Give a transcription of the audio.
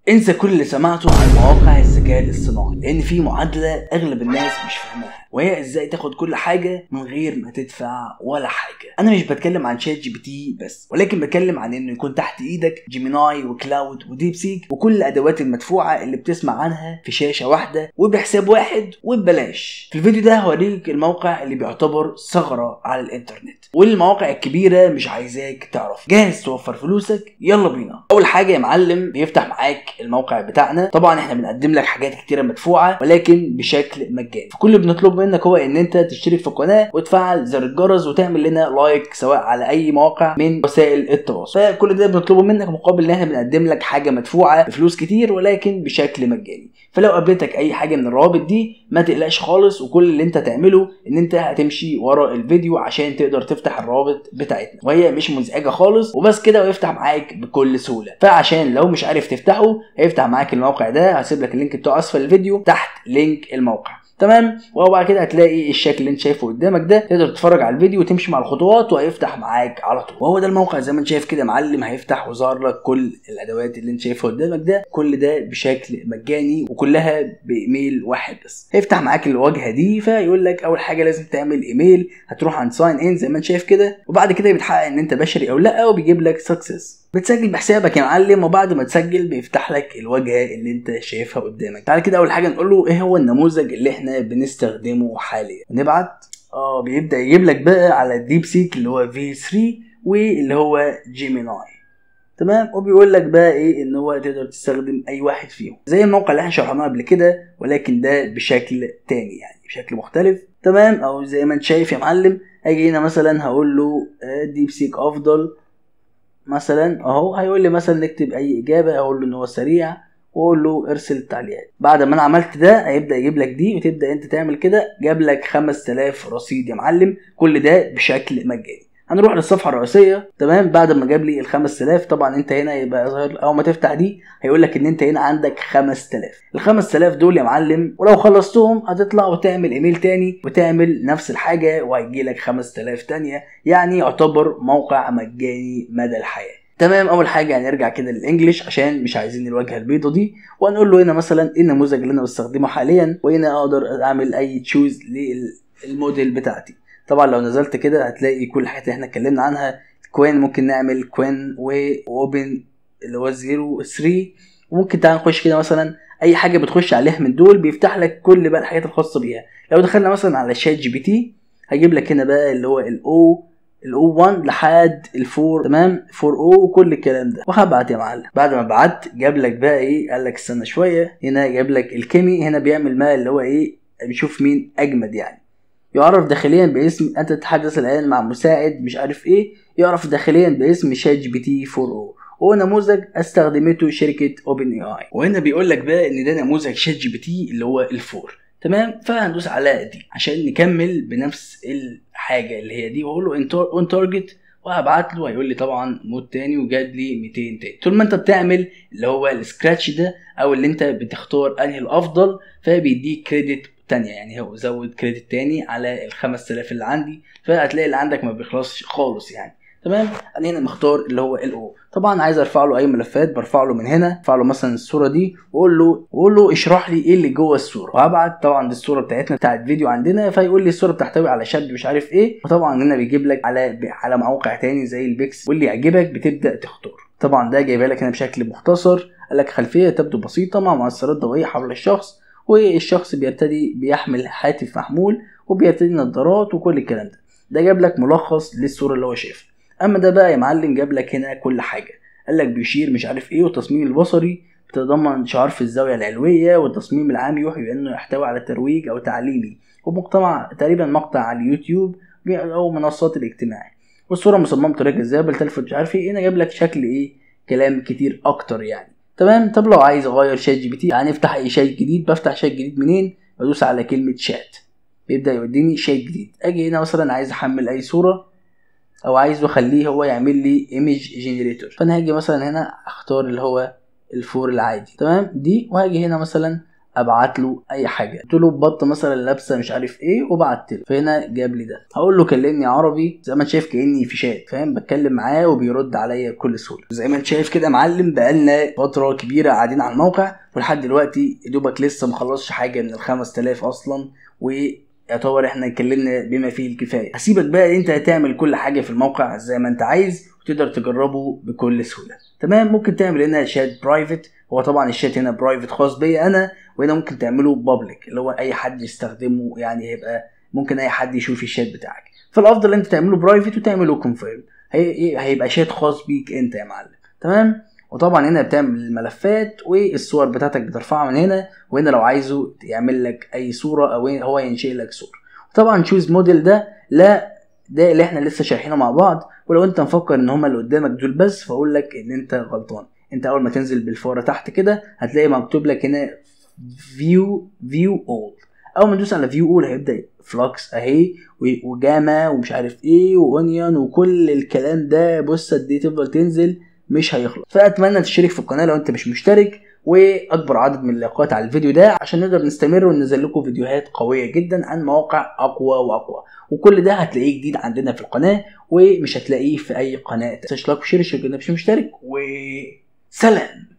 انسى كل اللي سمعته عن مواقع الذكاء الاصطناعي لان في معادله اغلب الناس مش فاهماها وهي ازاي تاخد كل حاجه من غير ما تدفع ولا حاجه انا مش بتكلم عن شات جي بي تي بس ولكن بتكلم عن انه يكون تحت ايدك جيميناي وكلاود وديب سيك وكل الادوات المدفوعه اللي بتسمع عنها في شاشه واحده وبحساب واحد وببلاش في الفيديو ده هوريك الموقع اللي بيعتبر ثغره على الانترنت والمواقع الكبيره مش عايزاك تعرف جاهز توفر فلوسك يلا بينا اول حاجه يا معلم بيفتح معاك الموقع بتاعنا طبعا احنا بنقدم لك حاجات كتيره مدفوعه ولكن بشكل مجاني فكل اللي بنطلبه منك هو ان انت تشترك في القناه وتفعل زر الجرس وتعمل لنا لايك سواء على اي موقع من وسائل التواصل فكل ده بنطلبه منك مقابل ان احنا بنقدم لك حاجه مدفوعه بفلوس كتير ولكن بشكل مجاني فلو قابلتك اي حاجه من الروابط دي ما تقلقش خالص وكل اللي انت تعمله ان انت هتمشي ورا الفيديو عشان تقدر تفتح الروابط بتاعتنا وهي مش مزعجه خالص وبس كده ويفتح معاك بكل سهوله فعشان لو مش عارف تفتحه هيفتح معاك الموقع ده هسيب لك اللينك بتاعه اسفل الفيديو تحت لينك الموقع تمام وبعد كده هتلاقي الشكل اللي انت شايفه قدامك ده تقدر تتفرج على الفيديو وتمشي مع الخطوات وهيفتح معاك على طول وهو ده الموقع زي ما انت شايف كده يا معلم هيفتح وظهر لك كل الادوات اللي انت شايفها قدامك ده كل ده بشكل مجاني وكلها بايميل واحد بس هيفتح معاك الواجهه دي فيقول لك اول حاجه لازم تعمل ايميل هتروح عند ساين ان زي ما انت شايف كده وبعد كده بتحقق ان انت بشري او لا وبيجيب لك سكسس بتسجل بحسابك يا معلم وبعد ما تسجل بيفتح لك الواجهه اللي انت شايفها قدامك تعالى كده اول حاجه نقول له ايه هو النموذج اللي احنا بنستخدمه حاليا نبعت اه بيبدا يجيب لك بقى على الديب سيك اللي هو في 3 واللي هو جيميناي تمام وبيقول لك بقى ايه ان هو تقدر تستخدم اي واحد فيهم زي الموقع اللي احنا شرحناه قبل كده ولكن ده بشكل تاني يعني بشكل مختلف تمام او زي ما انت شايف يا معلم اجي هنا مثلا هقول له ديب سيك افضل مثلا اهو هيقول لي مثلا نكتب اي اجابه اقول له ان هو سريع واقول له ارسل التعليقات بعد ما انا عملت ده هيبدا يجيب لك دي وتبدا انت تعمل كده جاب لك 5000 رصيد يا معلم كل ده بشكل مجاني هنروح للصفحه الرئيسيه تمام بعد ما جاب لي ال 5000 طبعا انت هنا يبقى ظاهر اول ما تفتح دي هيقول لك ان انت هنا عندك 5000 ال 5000 دول يا معلم ولو خلصتهم هتطلع وتعمل ايميل تاني وتعمل نفس الحاجه وهيجي لك 5000 تانيه يعني يعتبر موقع مجاني مدى الحياه تمام اول حاجه هنرجع كده للانجليش عشان مش عايزين الواجهه البيضه دي وهنقول له هنا مثلا ايه النموذج اللي انا بستخدمه حاليا وهنا اقدر اعمل اي تشوز للموديل بتاعتي طبعا لو نزلت كده هتلاقي كل الحاجات اللي احنا اتكلمنا عنها كوين ممكن نعمل كوين واوبن اللي هو 0 3 وممكن تعال نخش كده مثلا اي حاجه بتخش عليها من دول بيفتح لك كل بقى الحاجات الخاصه بيها لو دخلنا مثلا على شات جي بي تي هيجيب لك هنا بقى اللي هو الاو الاو 1 لحد الفور تمام 4 او وكل الكلام ده وهبعت يا معلم بعد ما بعت جاب لك بقى ايه قال لك استنى شويه هنا جاب لك الكيمي هنا بيعمل ما اللي هو ايه بيشوف مين اجمد يعني يعرف داخليا باسم انت تتحدث الان مع مساعد مش عارف ايه يعرف داخليا باسم شات جي بي تي 4 او هو نموذج استخدمته شركه اوبن اي اي وهنا بيقول لك بقى ان ده نموذج شات جي بي تي اللي هو الفور تمام فهندوس على دي عشان نكمل بنفس الحاجه اللي هي دي واقول له اون تارجت وهبعت له هيقول لي طبعا مود تاني وجاب لي 200 تاني طول ما انت بتعمل اللي هو السكراتش ده او اللي انت بتختار انهي الافضل فبيديك كريدت تانية يعني هو زود كريدت تاني على ال 5000 اللي عندي فهتلاقي اللي عندك ما بيخلصش خالص يعني تمام انا هنا مختار اللي هو ال او طبعا عايز ارفع له اي ملفات برفع له من هنا ارفع له مثلا الصوره دي واقول له واقول له اشرح لي ايه اللي جوه الصوره وهبعت طبعا دي الصوره بتاعتنا بتاعت فيديو عندنا فيقول لي الصوره بتحتوي على شاب مش عارف ايه وطبعا هنا بيجيب لك على على موقع تاني زي البيكس واللي يعجبك بتبدا تختار طبعا ده جايبها لك هنا بشكل مختصر قال لك خلفيه تبدو بسيطه مع مؤثرات ضوئيه حول الشخص والشخص بيرتدي بيحمل هاتف محمول وبيرتدي نظارات وكل الكلام ده ده جاب لك ملخص للصوره اللي هو شايفها اما ده بقى يا معلم جاب لك هنا كل حاجه قال لك بيشير مش عارف ايه والتصميم البصري بتتضمن شعار في الزاويه العلويه والتصميم العام يوحي بانه يحتوي على ترويج او تعليمي ومقتطع تقريبا مقطع على اليوتيوب او منصات الاجتماعي والصوره مصممه بطريقه جذابه تلفت مش عارف ايه هنا جاب لك شكل ايه كلام كتير اكتر يعني تمام طب لو عايز اغير شات جي بي تي يعني افتح اي شات جديد بفتح شات جديد منين بدوس على كلمه شات بيبدا يوديني شات جديد اجي هنا مثلا عايز احمل اي صوره او عايزه اخليه هو يعمل لي ايمج جنريتور فانا هاجي مثلا هنا اختار اللي هو الفور العادي تمام دي وهاجي هنا مثلا ابعت له اي حاجه قلت له بط مثلا لابسه مش عارف ايه وبعت له فهنا جاب لي ده هقول له كلمني عربي زي ما انت شايف كاني في شات فاهم بتكلم معاه وبيرد عليا بكل سهوله زي ما انت شايف كده يا معلم بقالنا فتره كبيره قاعدين على الموقع ولحد دلوقتي يا دوبك لسه مخلصش حاجه من ال 5000 اصلا و يعتبر احنا اتكلمنا بما فيه الكفايه هسيبك بقى انت تعمل كل حاجه في الموقع زي ما انت عايز وتقدر تجربه بكل سهوله تمام ممكن تعمل هنا شات برايفت هو طبعا الشات هنا برايفت خاص بيا انا وهنا ممكن تعمله بابليك اللي هو اي حد يستخدمه يعني هيبقى ممكن اي حد يشوف الشات بتاعك فالافضل انت تعمله برايفت وتعمله كونفيرم هي هيبقى شات خاص بيك انت يا معلم تمام وطبعا هنا بتعمل الملفات والصور بتاعتك بترفعها من هنا وهنا لو عايزه يعمل لك اي صوره او هو ينشئ لك صوره طبعا تشوز موديل ده لا ده اللي احنا لسه شارحينه مع بعض ولو انت مفكر ان هما اللي قدامك دول بس فاقول لك ان انت غلطان انت اول ما تنزل بالفاره تحت كده هتلاقي مكتوب لك هنا فيو فيو اول اول ما تدوس على فيو اول هيبدا فلوكس اهي وجاما ومش عارف ايه واونيون وكل الكلام ده بص قد ايه تفضل تنزل مش هيخلص فاتمنى تشترك في القناه لو انت مش مشترك واكبر عدد من اللايكات على الفيديو ده عشان نقدر نستمر وننزل لكم فيديوهات قويه جدا عن مواقع اقوى واقوى وكل ده هتلاقيه جديد عندنا في القناه ومش هتلاقيه في اي قناه تنساش لايك وشير الشركه مش مشترك وسلام